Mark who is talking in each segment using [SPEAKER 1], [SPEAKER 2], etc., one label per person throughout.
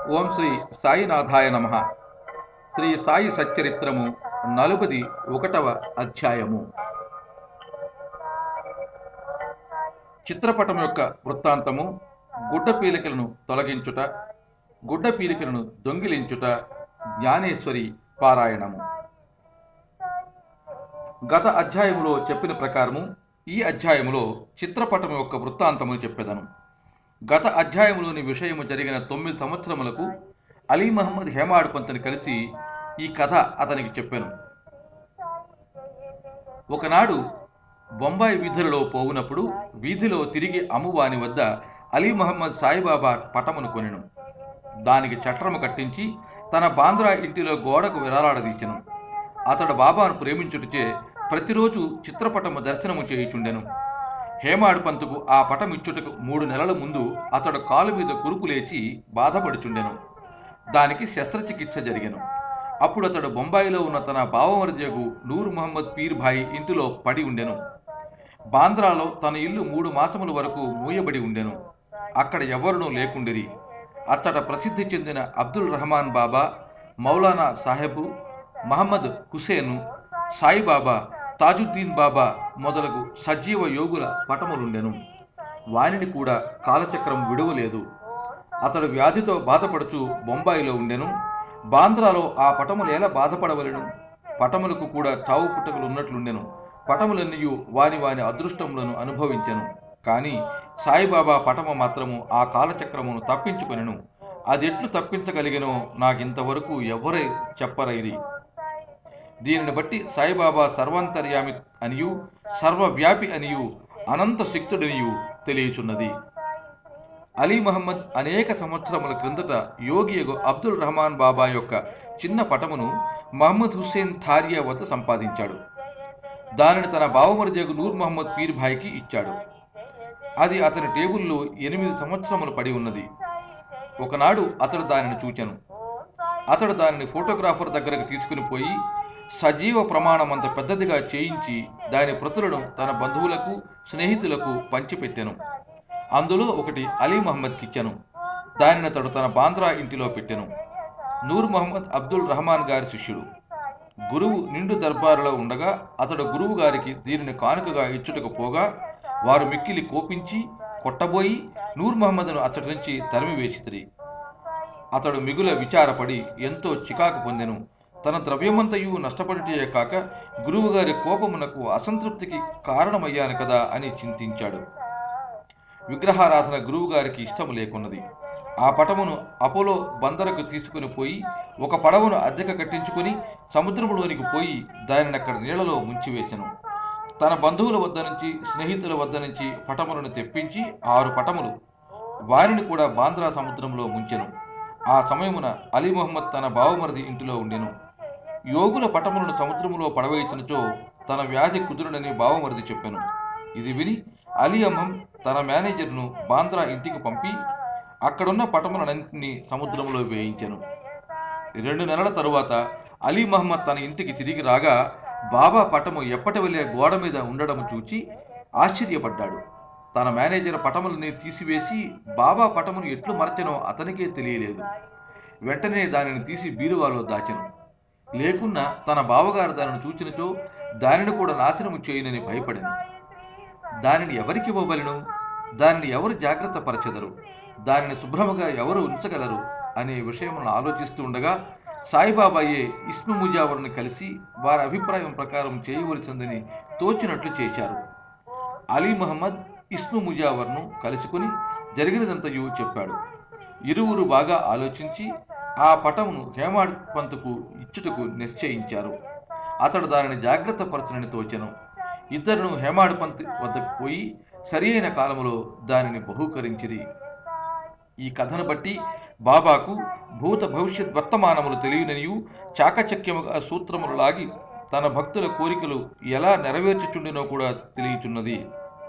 [SPEAKER 1] ఓం శ్రీ సాయినాథాయ నమ శ్రీ సాయి సచ్చరిత్రము నలుపది ఒకటవ అధ్యాయము చిత్రపటం యొక్క వృత్తాంతము గుడ్డ పీలికలను తొలగించుట గుడ్డ పీలికలను దొంగిలించుట జ్ఞానేశ్వరి పారాయణము గత అధ్యాయములో చెప్పిన ప్రకారము ఈ అధ్యాయములో చిత్రపటం యొక్క వృత్తాంతమును చెప్పెదను గత అధ్యాయములోని విషయము జరిగిన తొమ్మిది సంవత్సరములకు అలీ మహమ్మద్ హేమాడ్ పంతని కలిసి ఈ కథ అతనికి చెప్పాను ఒకనాడు బొంబాయి వీధులలో పోవునప్పుడు వీధిలో తిరిగి అమ్మువాని వద్ద అలీ మహమ్మద్ సాయిబాబా పటమును కొనెను దానికి చట్రము కట్టించి తన బాంద్రా ఇంటిలో గోడకు విరాలాడదీచెను అతడు బాబాను ప్రేమించుటచే ప్రతిరోజు చిత్రపటము దర్శనము చేయుచుండెను హేమాడు పంతుకు ఆ పటం ఇచ్చుటకు మూడు నెలల ముందు అతడు కాలు మీద కురుపు లేచి బాధపడుచుండెను దానికి శస్త్రచికిత్స జరిగెను అప్పుడు అతడు బొంబాయిలో ఉన్న తన బావమరిజగు నూర్ మహమ్మద్ పీర్ భాయ్ ఇంటిలో పడి ఉండెను బాంద్రాలో తన ఇల్లు మూడు మాసముల వరకు మూయబడి ఉండెను అక్కడ ఎవరునూ లేకుండిరి అతడ ప్రసిద్ధి చెందిన అబ్దుల్ రహమాన్ బాబా మౌలానా సాహెబు మహమ్మద్ హుసేను సాయిబాబా తాజుద్దీన్ బాబా మొదలగు సజీవ యోగుల పటములుండెను వానిని కూడా కాలచక్రం విడువలేదు అతడు వ్యాధితో బాధపడుచు బొంబాయిలో ఉండెను బాంద్రాలో ఆ పటములు ఎలా బాధపడవలెను పటములకు కూడా చావు పుట్టకలు ఉన్నట్లుండెను పటములన్నీ వాని వాని అదృష్టములను అనుభవించెను కానీ సాయిబాబా పటము మాత్రము ఆ కాలచక్రమును తప్పించుకొనెను అది ఎట్లు తప్పించగలిగెనో నాకింతవరకు ఎవరై చెప్పరైరి దీనిని బట్టి సాయిబాబా సర్వాంతర్యామి అనియు సర్వవ్యాపి అనియు అనంత శక్తుడనియు తెలియచున్నది అలీ మహమ్మద్ అనేక సంవత్సరముల క్రిందట యోగియగు అబ్దుల్ రహమాన్ బాబా యొక్క చిన్న పటమును మహమ్మద్ హుస్సేన్ థారియా వద్ద సంపాదించాడు దానిని తన బావమరిజగు నూర్ మహమ్మద్ పీర్ భాయ్కి ఇచ్చాడు అది అతని టేబుల్లో ఎనిమిది సంవత్సరములు పడి ఉన్నది ఒకనాడు అతడు దానిని చూచాను అతడు దానిని ఫోటోగ్రాఫర్ దగ్గరకు తీసుకుని పోయి సజీవ ప్రమాణం అంత పెద్దదిగా చేయించి దాని ప్రతులను తన బంధువులకు స్నేహితులకు పంచిపెట్టాను అందులో ఒకటి అలీ మహమ్మద్కి ఇచ్చాను దానిని అతడు తన బాంద్రా ఇంటిలో పెట్టాను నూర్ మహమ్మద్ అబ్దుల్ రహమాన్ గారి శిష్యుడు గురువు నిండు దర్బారులో ఉండగా అతడు గురువు గారికి దీనిని కానుకగా ఇచ్చుటకు పోగా వారు మిక్కిలి కోపించి కొట్టబోయి నూర్ మహమ్మద్ను అతడి నుంచి తరిమివేసితిరి అతడు మిగుల విచారపడి ఎంతో చికాకు పొందెను తన ద్రవ్యమంతయు నష్టపడితే కాక గురువుగారి కోపమునకు అసంతృప్తికి కారణమయ్యాను కదా అని చింతించాడు విగ్రహారాధన గురువుగారికి ఇష్టము లేకున్నది ఆ పటమును అపోలో బందరకు తీసుకుని పోయి ఒక పడవను అద్దెక కట్టించుకుని సముద్రములోనికి పోయి దానిని అక్కడ నీళ్లలో ముంచివేశాను తన బంధువుల వద్ద నుంచి స్నేహితుల వద్ద నుంచి పటములను తెప్పించి ఆరు పటములు వారిని కూడా బాంద్రా సముద్రంలో ముంచెను ఆ సమయమున అలీ మొహమ్మద్ తన బావమరిది ఇంటిలో ఉండెను యోగుల పటములను సముద్రములో పడవేయించినచో తన వ్యాధి కుదురునని బావమరిది చెప్పాను ఇది విని అలీ అహ్మం తన మేనేజర్ను బాంద్రా ఇంటికి పంపి అక్కడున్న పటములన్నింటినీ సముద్రంలో వేయించాను రెండు నెలల తరువాత అలీ మహమ్మద్ తన ఇంటికి తిరిగి రాగా బాబా పటము ఎప్పటి వెళ్ళే గోడ మీద ఉండడం చూచి ఆశ్చర్యపడ్డాడు తన మేనేజర్ పటములని తీసివేసి బాబా పటమును ఎట్లు మరచనో అతనికే తెలియలేదు వెంటనే దానిని తీసి బీరువాలో దాచెను లేకున్నా తన బావగారు దానిని చూచినచో దానిని కూడా నాశనము చేయనని భయపడెను దానిని ఎవరికి ఇవ్వబలను దానిని ఎవరు జాగ్రత్త పరచెదరు దానిని శుభ్రముగా ఎవరు ఉంచగలరు అనే విషయములను ఆలోచిస్తూ ఉండగా సాయిబాబాయే ఇస్ము ముజావర్ను కలిసి వారి అభిప్రాయం ప్రకారం చేయవలసిందని తోచినట్లు చేశారు అలీ మహమ్మద్ ఇస్ము ముజావర్ను కలుసుకుని జరిగినదంతయు చెప్పాడు ఇరువురు బాగా ఆలోచించి ఆ పటమును హేమాడ్ పంతుకు ఇచ్చుటకు నిశ్చయించారు అతడు దానిని జాగ్రత్త పరచనని తోచెను ఇద్దరును హేమాడ్ పంత్ వద్దకు పోయి సరి అయిన కాలములో దానిని బహూకరించిరి ఈ కథను బట్టి బాబాకు భూత భవిష్యత్ వర్తమానములు తెలియననియు చాకచక్యముగా సూత్రములు లాగి తన భక్తుల కోరికలు ఎలా నెరవేర్చుచుండినో కూడా తెలియచున్నది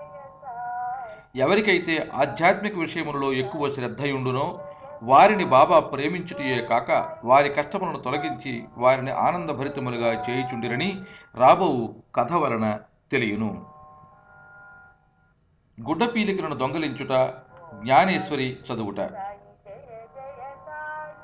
[SPEAKER 1] ఎవరికైతే ఆధ్యాత్మిక విషయములలో ఎక్కువ శ్రద్ధయుండునో వారిని బాబా ప్రేమించుటయే కాక వారి కష్టములను తొలగించి వారిని ఆనందభరితములుగా చేయుచుండిరని రాబోవు కథ వలన తెలియను గుడ్డ పీలికలను దొంగలించుట జ్ఞానేశ్వరి చదువుట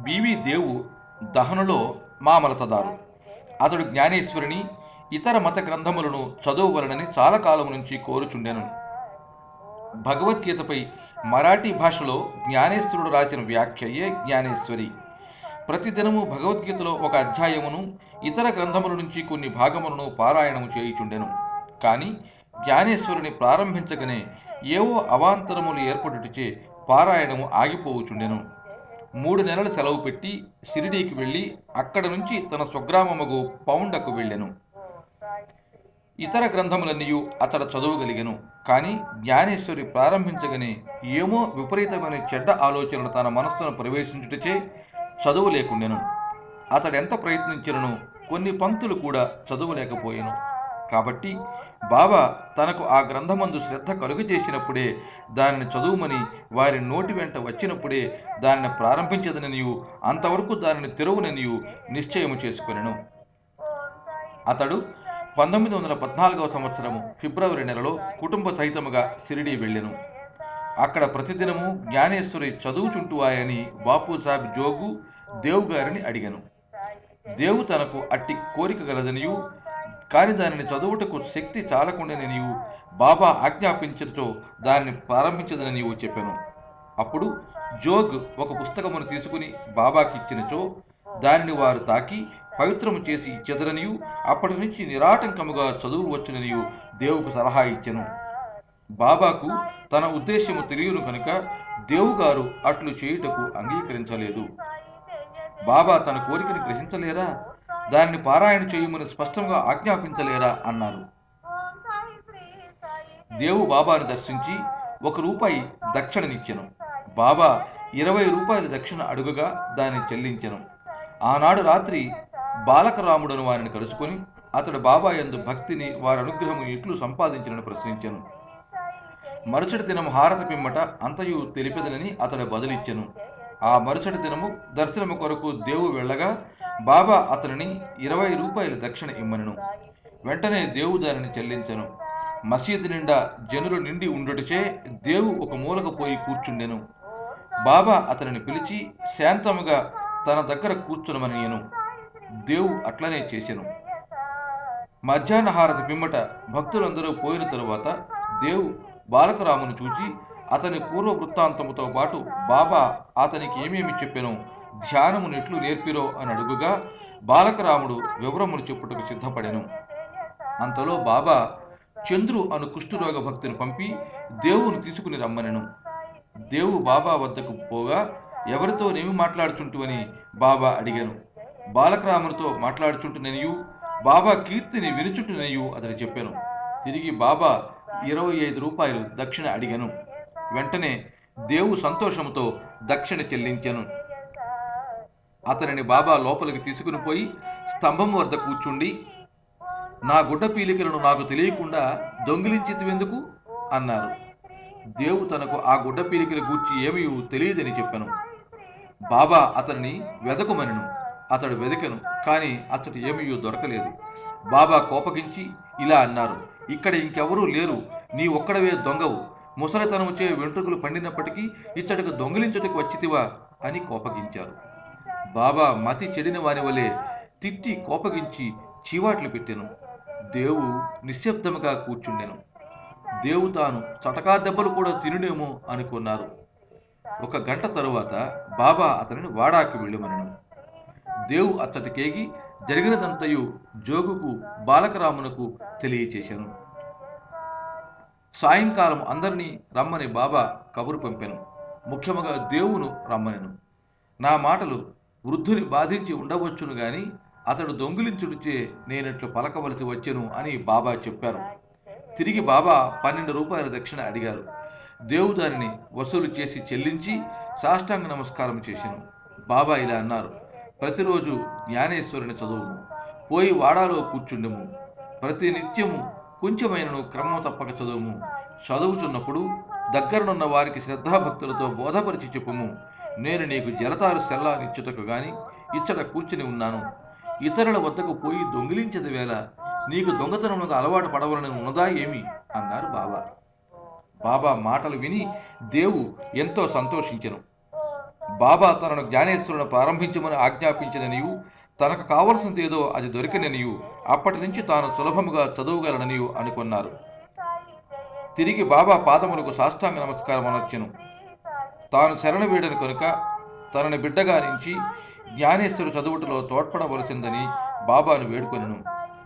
[SPEAKER 1] బివి దేవు దహనులో మామలతదారు అతడు జ్ఞానేశ్వరిని ఇతర మత గ్రంథములను చదువువలనని చాలా కాలం నుంచి కోరుచుండెను భగవద్గీతపై మరాఠీ భాషలో జ్ఞానేశ్వరుడు రాసిన వ్యాఖ్యయే జ్ఞానేశ్వరి ప్రతిదినము భగవద్గీతలో ఒక అధ్యాయమును ఇతర గ్రంథముల నుంచి కొన్ని భాగములను పారాయణము చేయుచుండెను కానీ జ్ఞానేశ్వరుని ప్రారంభించగానే ఏవో అవాంతరములు ఏర్పడుటచే పారాయణము ఆగిపోవుచుండెను మూడు నెలల సెలవు పెట్టి షిరిడీకి వెళ్ళి అక్కడ నుంచి తన స్వగ్రామముగు పౌండకు వెళ్ళెను ఇతర గ్రంథములన్నీ అతడు చదవగలిగెను కానీ జ్ఞానేశ్వరి ప్రారంభించగానే ఏమో విపరీతమైన చెడ్డ ఆలోచనలు తన మనస్సును ప్రవేశించుటచే చదువు లేకుండెను అతడెంత ప్రయత్నించినను కొన్ని పంక్తులు కూడా చదువులేకపోయాను కాబట్టి బాబా తనకు ఆ గ్రంథమందు శ్రద్ధ కలుగు చేసినప్పుడే దానిని చదువుమని వారి నోటి వెంట వచ్చినప్పుడే దానిని ప్రారంభించదననియు అంతవరకు దానిని తెరవుననియు నిశ్చయము చేసుకొనెను అతడు పంతొమ్మిది వందల పద్నాలుగవ సంవత్సరము ఫిబ్రవరి నెలలో కుటుంబ సహితముగా షిరిడీ వెళ్ళెను అక్కడ ప్రతిదినము జ్ఞానేశ్వరి చదువుచుంటువాయని బాపు సాబ్ జోగు దేవు గారిని అడిగాను దేవు తనకు అట్టి కోరిక గలదనియు కాని దానిని చదువుటకు శక్తి చాలకుండాననియు బాబా ఆజ్ఞాపించటో దానిని ప్రారంభించదననియు చెప్పాను అప్పుడు జోగ్ ఒక పుస్తకమును తీసుకుని బాబాకి ఇచ్చినచో దానిని వారు తాకి పవిత్రము చేసి ఇచ్చెదరనియు అప్పటి నుంచి నిరాటంకముగా చదువు వచ్చుననియు దేవుకు సలహా ఇచ్చెను బాబాకు తన ఉద్దేశ్యము తెలియను కనుక దేవుగారు అట్లు చేయుటకు అంగీకరించలేదు బాబా తన కోరికను గ్రహించలేరా దాన్ని పారాయణ చేయమని స్పష్టంగా ఆజ్ఞాపించలేరా అన్నారు దేవు బాబాను దర్శించి ఒక రూపాయి దక్షిణనిచ్చెను బాబా ఇరవై రూపాయల దక్షిణ అడుగుగా దాన్ని చెల్లించెను ఆనాడు రాత్రి బాలకరాముడను వారిని కలుసుకొని అతడు బాబా యందు భక్తిని వారి అనుగ్రహము ఇట్లు సంపాదించినని ప్రశ్నించెను మరుసటి దినం హారత పిమ్మట అంతయు తెలిపెదనని అతడు బదులిచ్చెను ఆ మరుసటి దినము దర్శనము కొరకు దేవు వెళ్ళగా బాబా అతనిని ఇరవై రూపాయల దక్షిణ ఇమ్మనను వెంటనే దేవు దానిని చెల్లించెను మసీదు నిండా జనులు నిండి ఉండుటచే దేవు ఒక మూలకు పోయి కూర్చుండెను బాబా అతనిని పిలిచి శాంతముగా తన దగ్గర కూర్చునమనియను దేవు అట్లనే చేసెను మధ్యాహ్న హారతి పిమ్మట భక్తులందరూ పోయిన తరువాత దేవు బాలకరామును చూచి అతని పూర్వ వృత్తాంతముతో పాటు బాబా అతనికి ఏమేమి చెప్పెనో ధ్యానమును ఎట్లు నేర్పిరో అని అడుగుగా బాలకరాముడు వివరములు చెప్పుటకు సిద్ధపడెను అంతలో బాబా చంద్రు అను కుష్ఠరోగ భక్తుని పంపి దేవుని తీసుకుని రమ్మనెను దేవు బాబా వద్దకు పోగా ఎవరితో నేమి మాట్లాడుచుంటువని బాబా అడిగాను బాలకరామునితో మాట్లాడుచుంటుననియు బాబా కీర్తిని వినుచుంటుననియు అతడు చెప్పాను తిరిగి బాబా ఇరవై ఐదు రూపాయలు దక్షిణ అడిగాను వెంటనే దేవు సంతోషముతో దక్షిణ చెల్లించెను అతనిని బాబా లోపలికి తీసుకుని పోయి స్తంభం వద్ద కూర్చుండి నా గుడ్డ పీలికలను నాకు తెలియకుండా దొంగిలించితివెందుకు అన్నారు దేవు తనకు ఆ గుడ్డ పీలికల గూర్చి ఏమీ తెలియదని చెప్పాను బాబా అతనిని వెదకమనను అతడు వెదకెను కానీ అతడు ఏమీ దొరకలేదు బాబా కోపగించి ఇలా అన్నారు ఇక్కడ ఇంకెవరూ లేరు నీ ఒక్కడవే దొంగవు ముసలితనముచే వెంట్రుకలు పండినప్పటికీ ఇచ్చటకు దొంగిలించుటకు వచ్చితివా అని కోపగించారు బాబా మతి చెడిన వాని వలె తిట్టి కోపగించి చీవాట్లు పెట్టెను దేవు నిశ్శబ్దముగా కూర్చుండెను దేవు తాను చటకా దెబ్బలు కూడా తినునేమో అనుకున్నారు ఒక గంట తరువాత బాబా అతనిని వాడాకి వెళ్ళమనను దేవు అచ్చటికేగి జరిగినదంతయు జోగుకు బాలకరామునకు తెలియచేశాను సాయంకాలం అందరినీ రమ్మని బాబా కబురు పంపాను ముఖ్యముగా దేవును రమ్మనెను నా మాటలు వృద్ధుని బాధించి ఉండవచ్చును గాని అతడు దొంగిలించుడిచే నేనట్లు పలకవలసి వచ్చెను అని బాబా చెప్పారు తిరిగి బాబా పన్నెండు రూపాయల దక్షిణ అడిగారు దేవు దానిని వసూలు చేసి చెల్లించి సాష్టాంగ నమస్కారం చేశాను బాబా ఇలా అన్నారు ప్రతిరోజు జ్ఞానేశ్వరుని చదువుము పోయి వాడాలో కూర్చుండెము ప్రతి నిత్యము కొంచెమైనను క్రమం తప్పక చదువుము చదువుచున్నప్పుడు దగ్గరనున్న వారికి శ్రద్ధాభక్తులతో బోధపరిచి చెప్పుము నేను నీకు జలతారు సెల్లానిచ్చుటకు గాని ఇచ్చట కూర్చుని ఉన్నాను ఇతరుల వద్దకు పోయి దొంగిలించదు వేళ నీకు దొంగతనములకు అలవాటు పడవలని ఉన్నదా ఏమి అన్నారు బాబా బాబా మాటలు విని దేవు ఎంతో సంతోషించెను బాబా తనను జ్ఞానేశ్వరుని ప్రారంభించమని ఆజ్ఞాపించిననియు తనకు కావలసినది ఏదో అది దొరికిననియు అప్పటి నుంచి తాను సులభముగా చదువుగలననియు అనుకున్నారు తిరిగి బాబా పాదములకు సాష్టాంగ నమస్కారం అనొచ్చెను తాను శరణ వీడని కనుక తనని బిడ్డగా నుంచి జ్ఞానేశ్వరు చదువుటలో తోడ్పడవలసిందని బాబాను వేడుకొనెను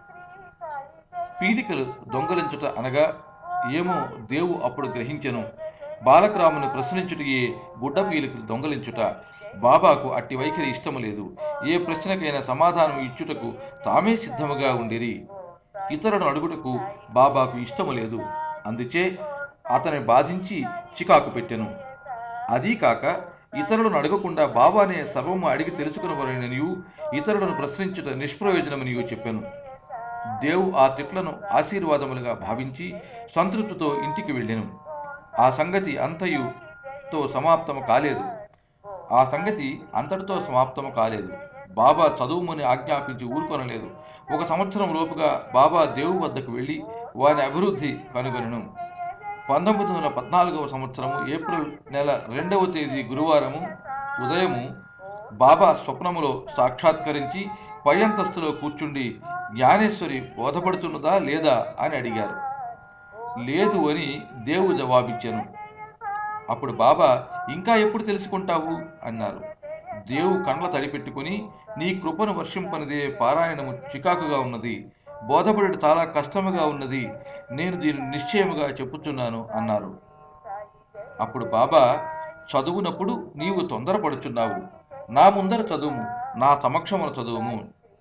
[SPEAKER 1] పీలికలు దొంగలించుట అనగా ఏమో దేవు అప్పుడు గ్రహించెను బాలకరామును ప్రశ్నించుటయే గుడ్డ పీలికలు దొంగలించుట బాబాకు అట్టి వైఖరి ఇష్టము లేదు ఏ ప్రశ్నకైనా సమాధానం ఇచ్చుటకు తామే సిద్ధముగా ఉండిరి ఇతరులను అడుగుటకు బాబాకు ఇష్టము లేదు అందుచే అతని బాధించి చికాకు పెట్టెను అదీ కాక ఇతరులను అడగకుండా బాబానే సర్వము అడిగి తెలుసుకునవలననియు ఇతరులను ప్రశ్నించుట నిష్ప్రయోజనమనియు చెప్పాను దేవు ఆ తిట్లను ఆశీర్వాదములుగా భావించి సంతృప్తితో ఇంటికి వెళ్ళెను ఆ సంగతి అంతయుతో సమాప్తము కాలేదు ఆ సంగతి అంతటితో సమాప్తము కాలేదు బాబా చదువుమని ఆజ్ఞాపించి ఊరుకొనలేదు ఒక సంవత్సరం లోపుగా బాబా దేవు వద్దకు వెళ్ళి వారి అభివృద్ధి కనుగొనను పంతొమ్మిది వందల పద్నాలుగవ సంవత్సరము ఏప్రిల్ నెల రెండవ తేదీ గురువారము ఉదయము బాబా స్వప్నములో సాక్షాత్కరించి పై అంతస్తులో కూర్చుండి జ్ఞానేశ్వరి బోధపడుతున్నదా లేదా అని అడిగారు లేదు అని దేవు జవాబిచ్చాను అప్పుడు బాబా ఇంకా ఎప్పుడు తెలుసుకుంటావు అన్నారు దేవు కండ్ల తడిపెట్టుకుని నీ కృపను వర్షింపనిదే పారాయణము చికాకుగా ఉన్నది బోధపడుట చాలా కష్టముగా ఉన్నది నేను దీన్ని నిశ్చయముగా చెప్పుచున్నాను అన్నారు అప్పుడు బాబా చదువునప్పుడు నీవు తొందరపడుచున్నావు నా ముందర చదువుము నా సమక్షమున చదువుము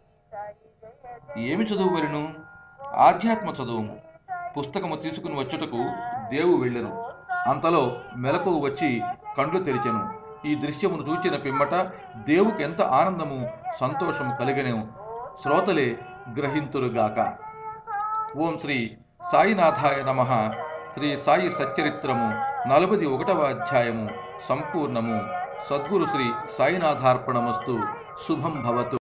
[SPEAKER 1] ఏమి చదువువలను ఆధ్యాత్మ చదువుము పుస్తకము తీసుకుని వచ్చుటకు దేవు వెళ్ళెను అంతలో మెలకువ వచ్చి కండ్లు తెరిచెను ఈ దృశ్యమును చూచిన పిమ్మట దేవుకి ఎంత ఆనందము సంతోషము కలిగెను శ్రోతలే గ్రహింతురుగాక ఓం శ్రీ సాయినాథాయ నమ శ్రీ సాయి సచ్చరిత్రము నలభై ఒకటవ అధ్యాయము సంపూర్ణము సద్గురు శ్రీ సాయినాథార్పణమస్తు శుభం భవతు